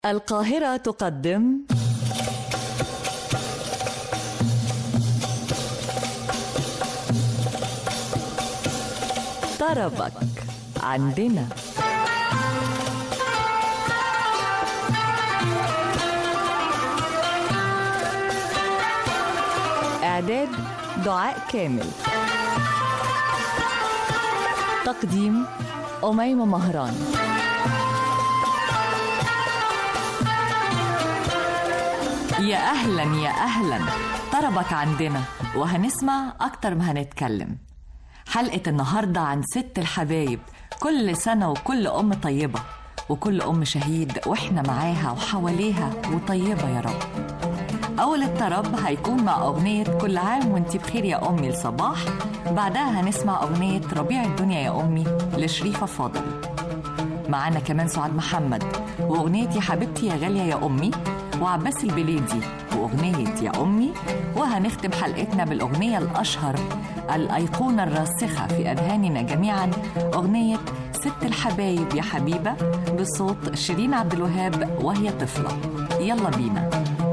القاهرة تقدم طربك عندنا إعداد دعاء كامل تقديم أميمة مهران يا أهلا يا أهلا طربك عندنا وهنسمع أكتر ما هنتكلم حلقة النهاردة عن ست الحبايب كل سنة وكل أم طيبة وكل أم شهيد وإحنا معاها وحواليها وطيبة يا رب أول الطرب هيكون مع أغنية كل عام وانتي بخير يا أمي لصباح بعدها هنسمع أغنية ربيع الدنيا يا أمي لشريفة فاضل معانا كمان سعاد محمد وأغنية يا حبيبتي يا غالية يا أمي وعباس البليدي وأغنية يا أمي وهنختم حلقتنا بالأغنية الأشهر الأيقونة الراسخة في أذهاننا جميعا أغنية ست الحبايب يا حبيبة بصوت شيرين عبد الوهاب وهي طفلة يلا بينا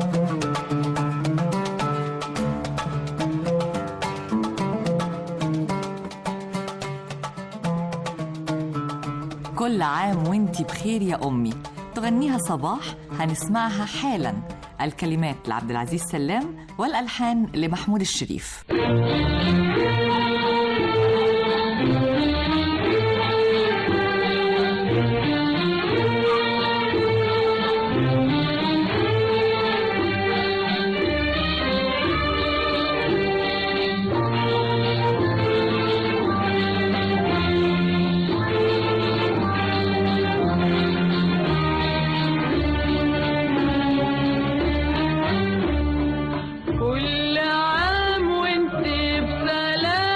كل عام وانتي بخير يا أمي تغنيها صباح هنسمعها حالا الكلمات لعبد العزيز سلام والألحان لمحمود الشريف كل عام وانت بسلام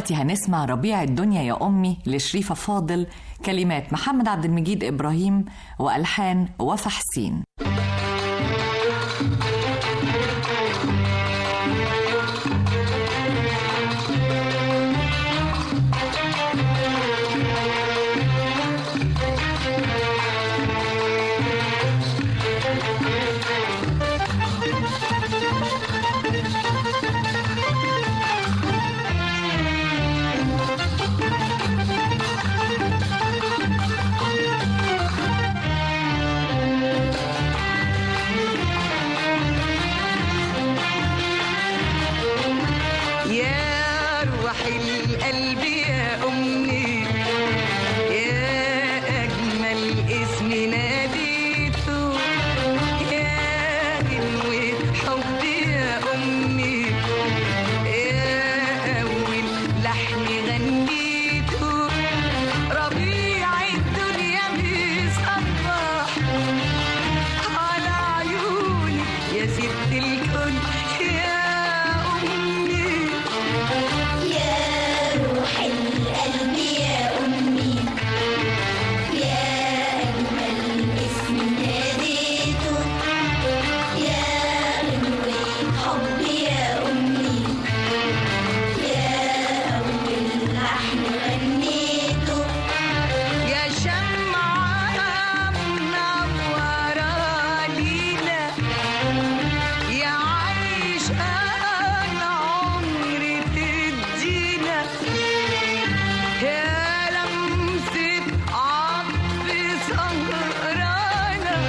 دلوقتي هنسمع ربيع الدنيا يا أمي لشريفة فاضل كلمات محمد عبد المجيد إبراهيم وألحان وفا حسين يا روح القلب يا أمي يا أجمل اسم ناديته يا غنوة حبي يا أمي يا أول لحن غنيته ربيع الدنيا بيصبح على عيوني يا ست الكل يا أمي يا روح القلب يا أمي يا أجمل اسم ناديته يا غنوة حبي يا أمي يا أول لحن غنيته يا شمعة منورة لينا يا عايش العمر تدينا يا لمسة عطف سهرانة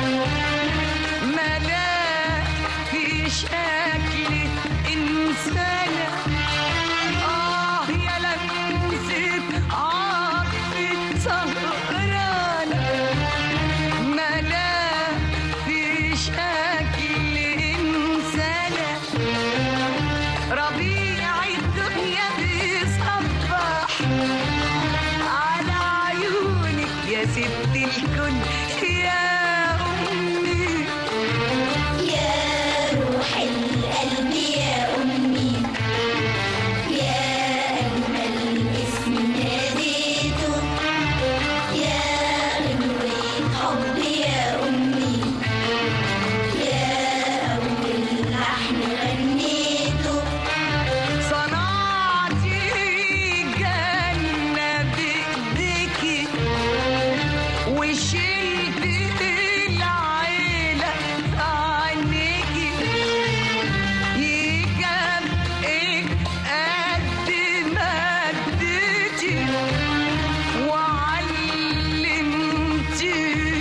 ملاك في شكل إنسانة آه يا لمسة عطف سهرانة ملاك في شكل إنسانة ربيع الدنيا بيصبح على عيونك يا ست الكل يا أمي يا روح القلب يا أمي يا أجمل اسم ناديته يا غنوة حبي يا أمي يا أول لحن غنيته صنعتي جنة بإيديكي وشلت العيلة في عينيكي يكافئك قد ما اديتي وعلمتي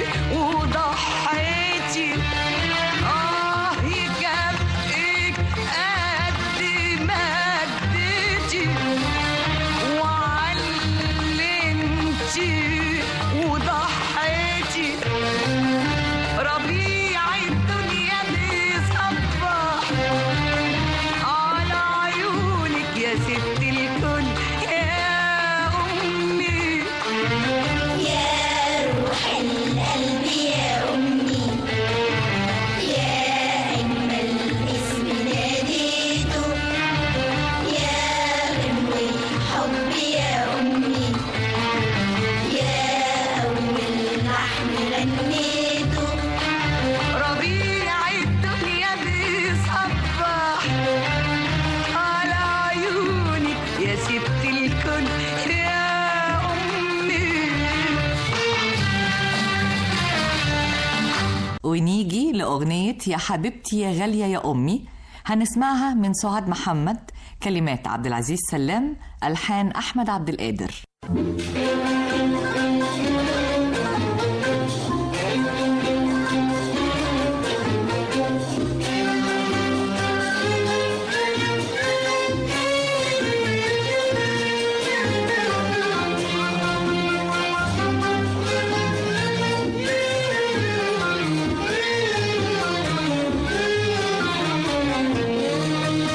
وضحيتي آه يكافئك قد ما اديتي وعلمتي وضحيتي ربيع الدنيا بيصبح على عيونك يا ست الكل يا أمي يا روح القلب يا أمي يا أجمل اسم ناديته يا غنوة حبي يا أمي يا أول لحن غنيته ربيع الدنيا بيصبح على عيونك يا ست الكل يا أمي ونيجي لأغنية يا حبيبتي يا غالية يا أمي هنسمعها من سعاد محمد كلمات عبد العزيز سلام ألحان أحمد عبد القادر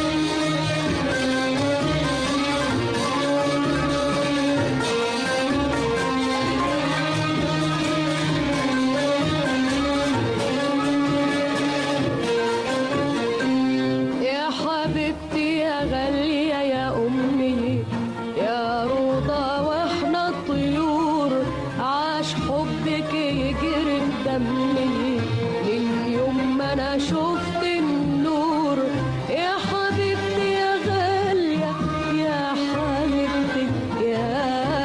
يا وتسمي من يوم ما انا شفت النور يا حبيبتي يا غالية يا حبيبتي يا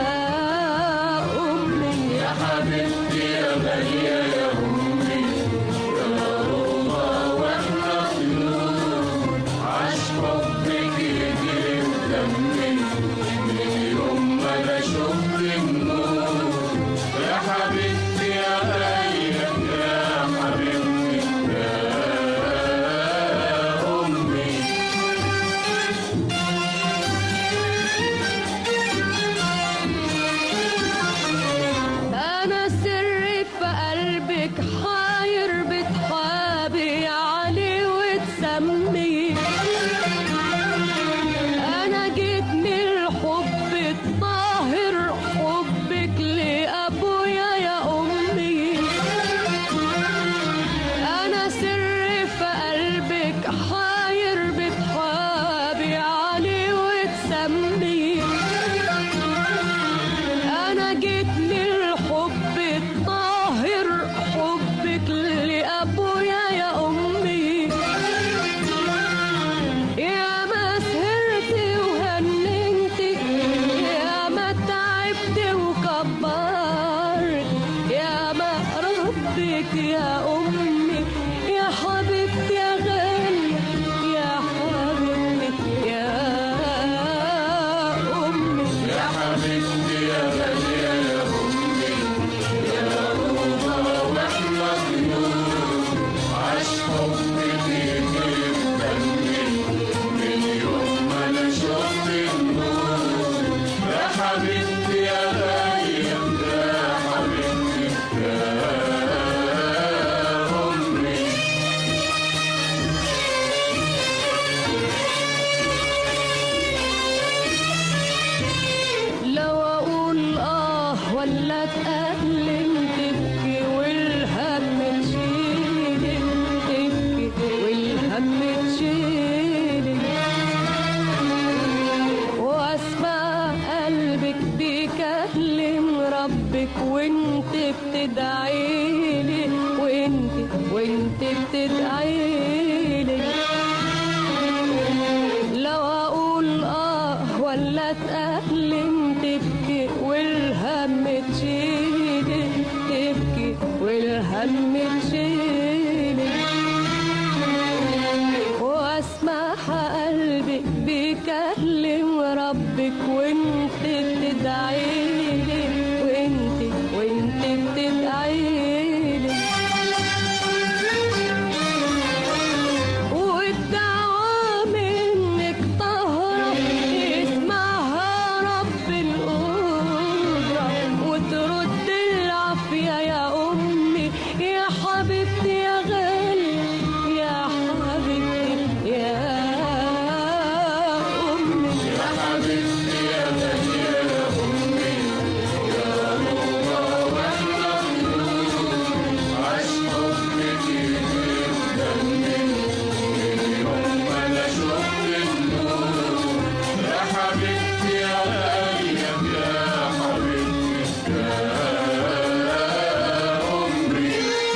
أمي يا حبيبتي يا غالية يا أمي يا روضة واحنا طيور عاش حبك يجري ودمي من يوم ما انا شفت النور يا حبيبتي يا غالية يا حبيبتي يا أمي أنا سري في قلبك حاير بتحابي عليه وتسميه أنا جيت من الحب الطاهر حبك لأبويا يا أمي أنا سري في قلبك حاير بتحابي عليه وتسميه أنا جيت من الحب الطاهر حبك لأبويا يا أمي يا ما سهرتي وهننتي يا ما تعبتي وكبرت يا ما ربك يا أمي يا حبيبتي يا غالية يا حبيبتي يا أمي يا حبيبتي يا غالية يا أمي يا روضة وإحنا طيور عاش حبك يجري بدمي من يوم ما أنا شفت النور يا حبيبتي يا غالية يا حبيبتي يا أمي لو اقول اه ولا اتألم تبكي والهم تشيلي تبكي والهم تشيلي واسمع قلبك بيكلم ربك وانت بتدعيلي وانت وانت بتدعيلي لو اقول اه ولا اتألم تبكي والهم تشيلي تبكي والهم تشيلي واسمع قلبك بيكلم ربك وانت بتدعيلي وانت وانت بتدعيلي والدعوة منك طهرة يسمعها رب القدرة وترد العافية يا أمي يا حبيبتي يا غالية يا حبيبتي يا أمي يا حبيبتي يا غالية يا أمي يا روضة وإحنا طيور عاش حبك يجري ودمي من يوم ما أنا شفت النور يا حبيبتي يا غالية يا حبيبتي يا أمي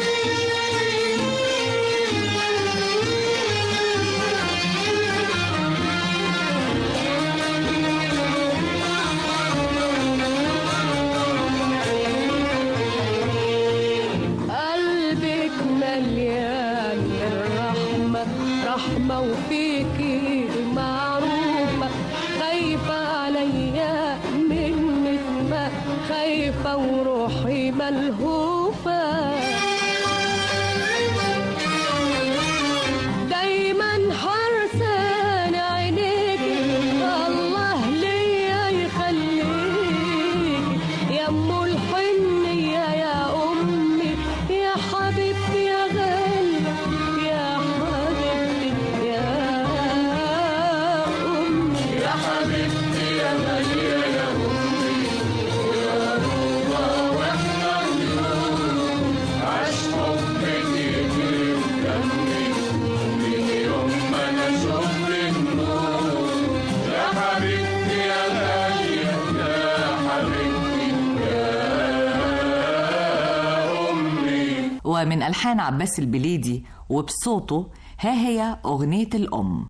قلبك مليان الرحمة رحمة وفيكي معروفة خايفة عليا من نسمة خايفة وروحي ملهوفة دايما حرسان عينيك الله ليا يخليك يا ام الحنية يا امي يا حبيبتي يا غالية يا حبيبتي يا امي يا حبيبتي يا غالية يا امي يا روضة واحنا طيور ومن ألحان عباس البليدي وبصوته ها هي أغنية الأم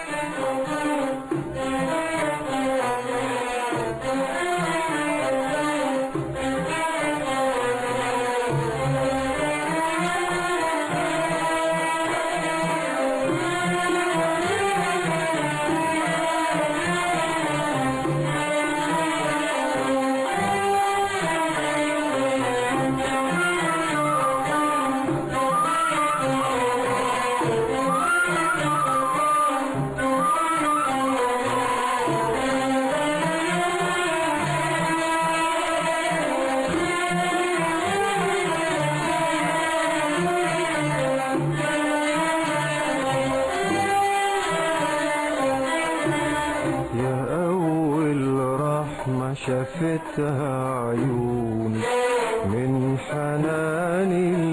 يا أول رحمة شافتها عيوني من حنان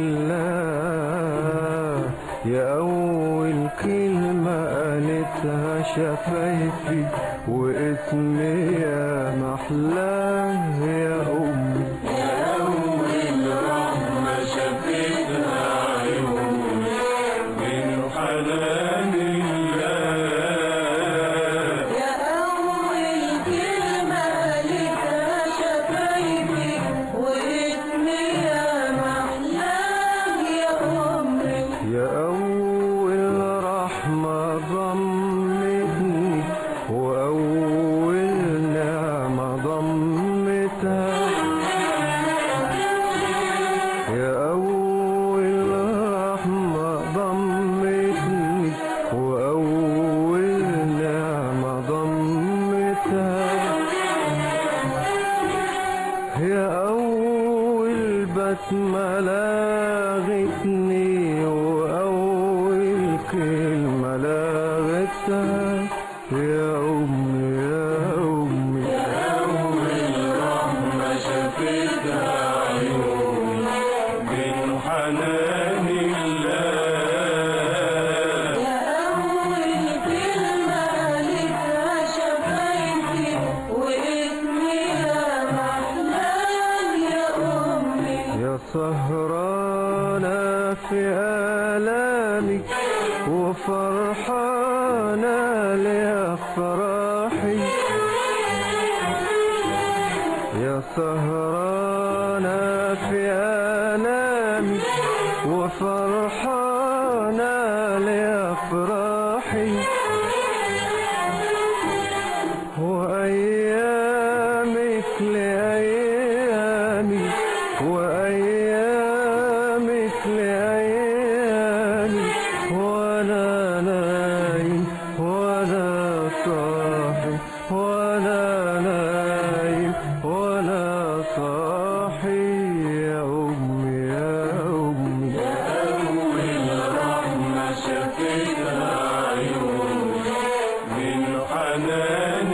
الله يا أول كلمة قالتها شفايفي واسمي يا محلاه يا أمي ما شافتها عيوني من حنان الله يا أول كلمة قالتها شفايفي واسمي يا محلاه يا أمي يا أول رحمة ضمتني وأول نعمة ضمتها يا أول رحمة ضمتني وأول نعمة ضمتها يا أول بسمة لاغتني وأول كلمة لاغتها يا أمي يا أمي ما شافتها عيوني من حنان الله يا أول كلمة قالتها شفايفي واسمي يا محلاه يا أمي يا سهرانة في آلامي وفرحانة لأفراحي يا سهرانة في آلامي وفرحانة لأفراحي وأيامك لأيامي وأيامك لأيامي وأنا نايم وأنا صاحي وأنا نايم وأنا صاحي يا أمي يا أمي ما شافتها عيوني من حنان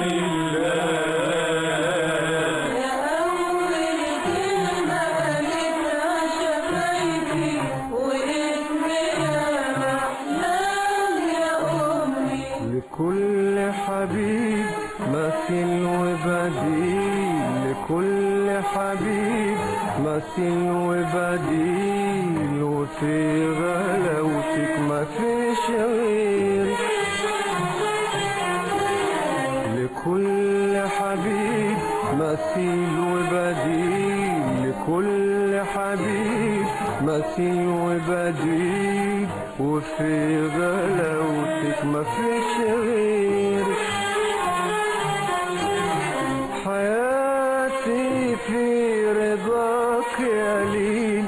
الله يا أول كلمة قالتها شفايفي واسمي يا محلاه يا أمي لكل حبيب مثل وبديل لكل حبيب مثل وبديل وفي غلاوتك ما فيش غير لكل حبيب مثيل وبديل لكل حبيب مثيل وبديل وفي غلاوتك ما فيش غير حياتي في رضاك يا ليل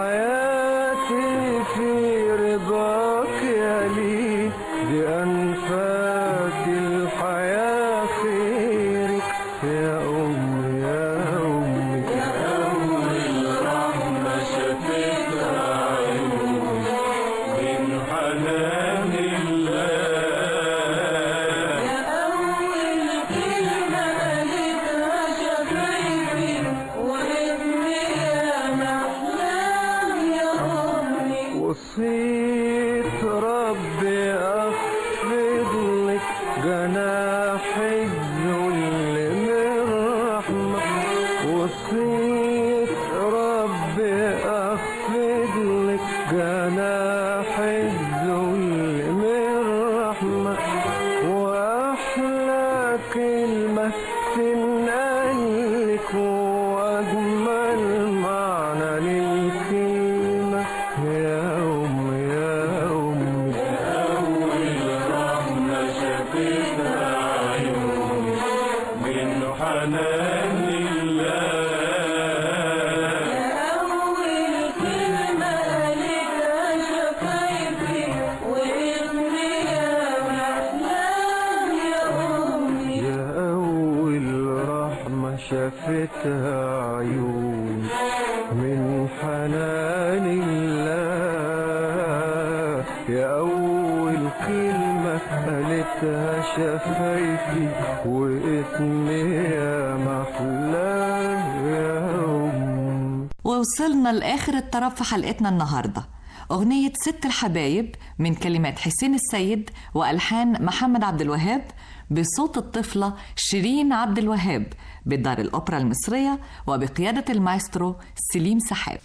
حياتي في رضاك يا ليل بأنفاس الحياة خيرك يا أمي يا أمي ما شافتها عيوني من حنان الله يا أول كلمة قالتها شفايفي واسمي يا محلاه يا أمي وصيت ربي أخفض لك جناح الذل من رحمة وصيت ربي أخفض كلمة يا أم يا أم رحمة شافتها عيوني من حنان الله أول كلمة قالتها شفايفي واسمي يا محلام يا أمي يا أول رحمة شافتها عيون من حنان الله يا أول كلمة قالتها شفايفي واسمي يا محلاه يا أم ووصلنا لآخر الطرف في حلقتنا النهاردة أغنية ست الحبايب من كلمات حسين السيد وألحان محمد عبد الوهاب بصوت الطفلة شيرين عبد الوهاب بدار الأوبرا المصرية وبقيادة المايسترو سليم سحاب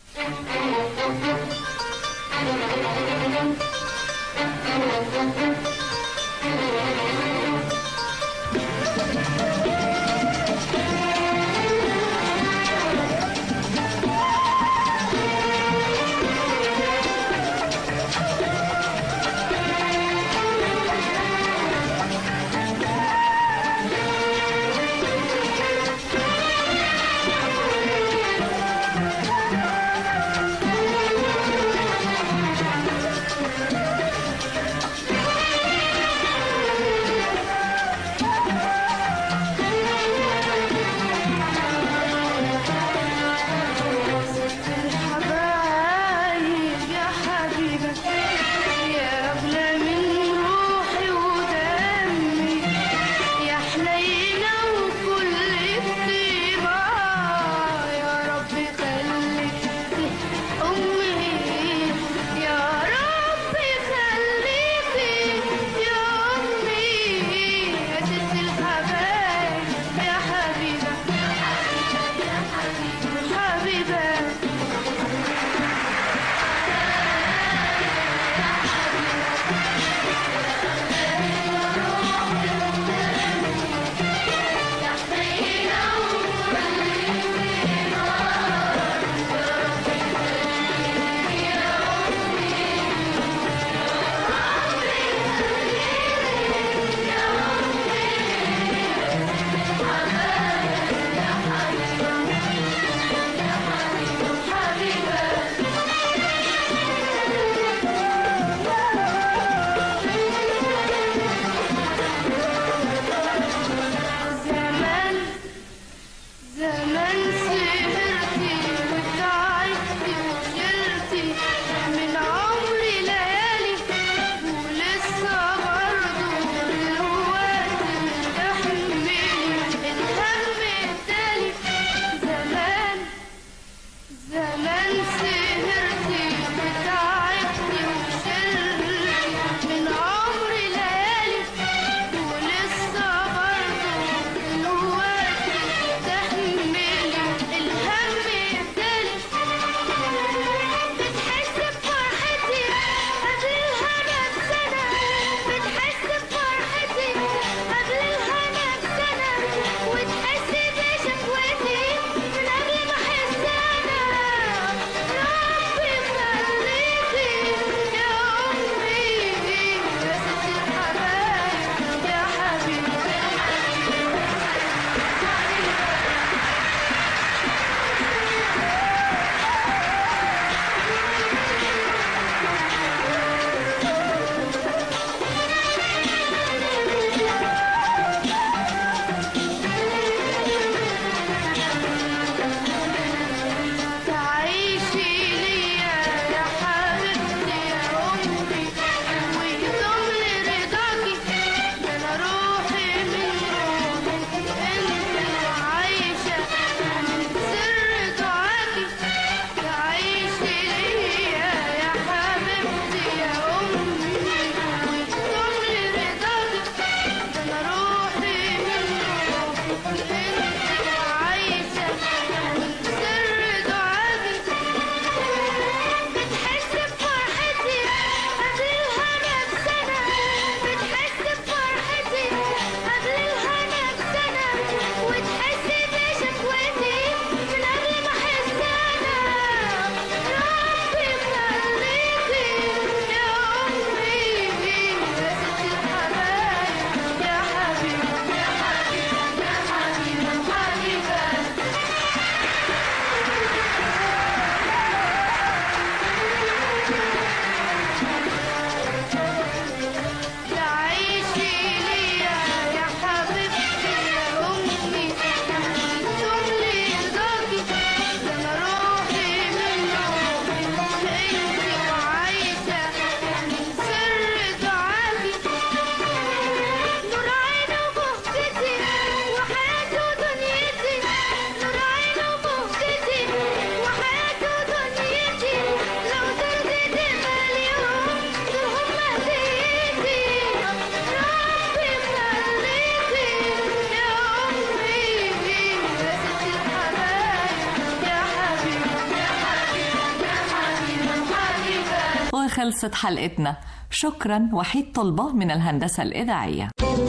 خلصت حلقتنا شكرا وحيد طلبة من الهندسة الإذاعية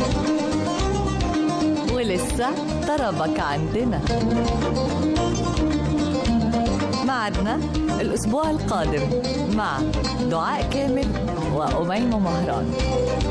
ولسه طربك عندنا معدنا الأسبوع القادم مع دعاء كامل وأميمة مهران